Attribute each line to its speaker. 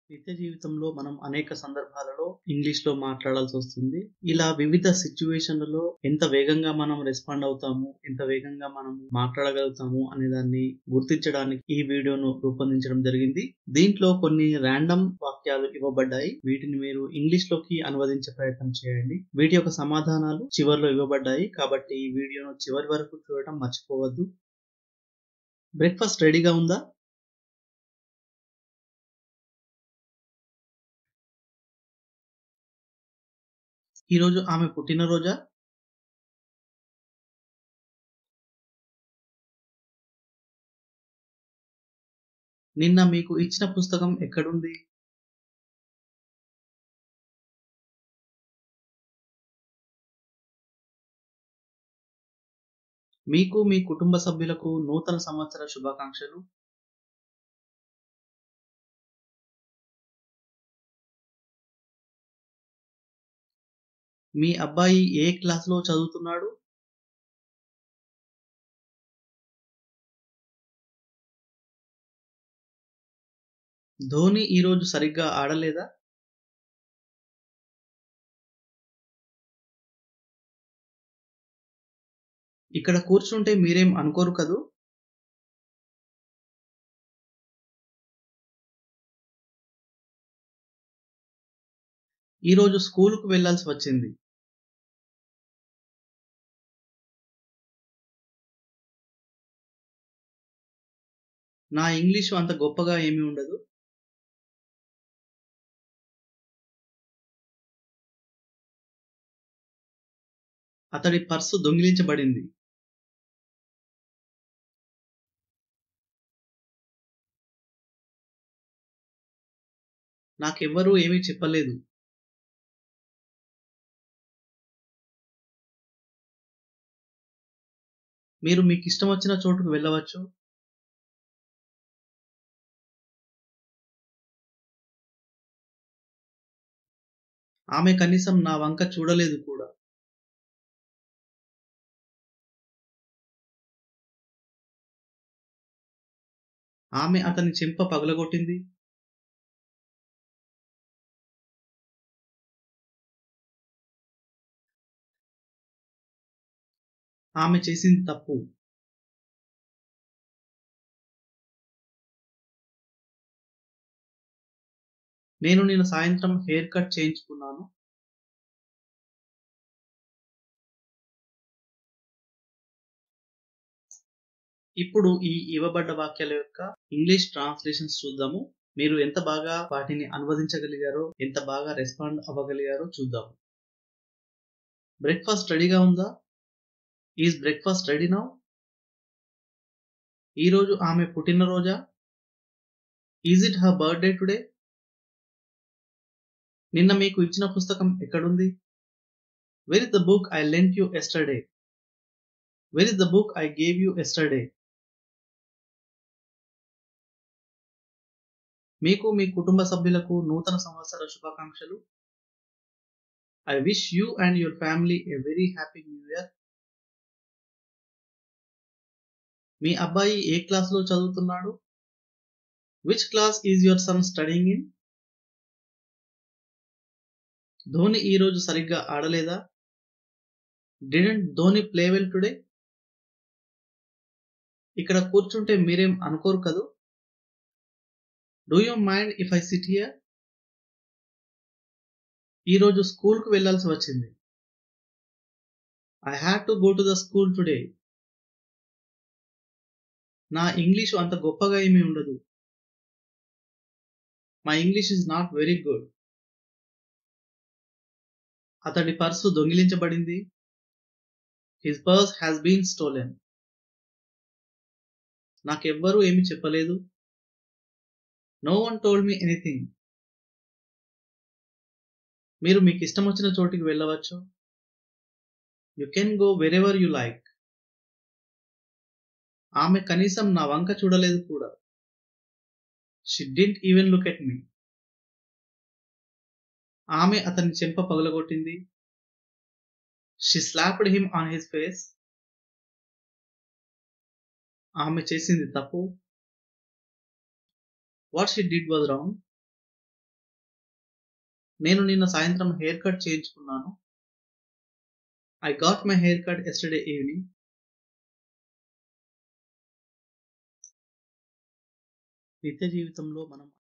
Speaker 1: నిత్య జీవితంలో మనం అనేక సందర్భాలలో ఇంగ్లీష్‌లో మాట్లాడాల్సొస్తుంది. ఇలా వివిధ సిట్యుయేషన్‌లలో ఎంత వేగంగా మనం రెస్పాండ్ అవుతాము, ఎంత వేగంగా మనం మాట్లాడగలుగుతాము అనే దాన్ని గుర్తించడానికి ఈ వీడియోను రూపొందించడం జరిగింది. దీంట్లో కొన్ని రాండమ్ వాక్యాలు ఇవ్వబడ్డాయి. వీటిని మీరు ఇంగ్లీష్‌లోకి అనువదించే ప్రయత్నం చేయండి. వీటి యొక్క సమాధానాలు చివర్లో ఇవ్వబడ్డాయి. కాబట్టి ఈ వీడియోను చివరి వరకు చూడటం మర్చిపోవద్దు. బ్రేక్‌ఫాస్ట్ రెడీగా ఉందా? ఈరోజు ఆమె పుట్టినరోజా? నిన్న మీకు ఇచ్చిన పుస్తకం ఎక్కడుంది? మీకు మీ కుటుంబ సభ్యులకు నూతన సంవత్సర శుభాకాంక్షలు. మీ అబ్బాయి ఏ క్లాస్‌లో చదువుతున్నాడు? ధోని ఈరోజు సరిగ్గా ఆడలేదా? ఇక్కడ కూర్చుంటే మీరేం అనుకోరు కదూ? ఈరోజు స్కూలుకు వెళ్ళాల్సి వచ్చింది. నా ఇంగ్లీషు అంత గొప్పగా ఏమీ ఉండదు. అతడి పర్సు దొంగిలించబడింది. నాకెవ్వరూ ఏమీ చెప్పలేదు. మీరు మీకిష్టమొచ్చిన చోటుకు వెళ్ళవచ్చు. ఆమె కనీసం నా వంక చూడలేదు కూడా. ఆమె అతని చెంప పగలగొట్టింది. ఆమె చేసింది తప్పు. నేను నిన్న సాయంత్రం హెయిర్ కట్ చేయించుకున్నాను. ఇప్పుడు ఈ ఇవ్వబడ్డ వాక్యాల యొక్క ఇంగ్లీష్ ట్రాన్స్‌లేషన్స్ చూద్దాము. మీరు ఎంత బాగా వాటిని అనువదించగలిగారో, ఎంత బాగా రెస్పాండ్ అవ్వగలిగారో చూద్దాం. బ్రేక్‌ఫాస్ట్ రెడీగా ఉందా? Is breakfast ready now? ఈరోజు ఆమె పుట్టినరోజా? Is it her birthday today? నిన్న మీకు ఇచ్చిన పుస్తకం ఎక్కడుంది? Where is the book I lent you yesterday? Where is the book I gave you yesterday? మీకు మీ కుటుంబ సభ్యులకు నూతన సంవత్సర శుభాకాంక్షలు. I wish you and your family a very happy new year. మీ అబ్బాయి ఏ క్లాస్‌లో చదువుతున్నాడు? Which class is your son studying in? Dhoni ఈరోజు సరిగ్గా ఆడలేదా? Didn't Dhoni play well today? ఇక్కడ కూర్చుంటే మీరేం అనుకోరు కదూ? Do you mind if I sit here? ఈరోజు స్కూలుకు వెళ్ళాల్సి వచ్చింది. I had to go to the school today. నా ఇంగ్లీషు అంత గొప్పగా ఏమీ ఉండదు. My English is not very good. అతడి పర్సు దొంగిలించబడింది. His purse has been stolen. నాకెవ్వరూ ఏమీ చెప్పలేదు. No one told me anything. మీరు మీకిష్టమొచ్చిన చోటికి వెళ్ళవచ్చు. You can go wherever you like. ఆమె కనీసం నా వంక చూడలేదు కూడా. She didn't even look at me. ఆమె అతని చెంప పగలగొట్టింది. She slapped him on his face. ఆమె చేసింది తప్పు. What she did was wrong. నేను నిన్న సాయంత్రం హెయిర్ కట్ చేయించుకున్నాను I got my hair cut yesterday evening నిత్య జీవితంలో మనం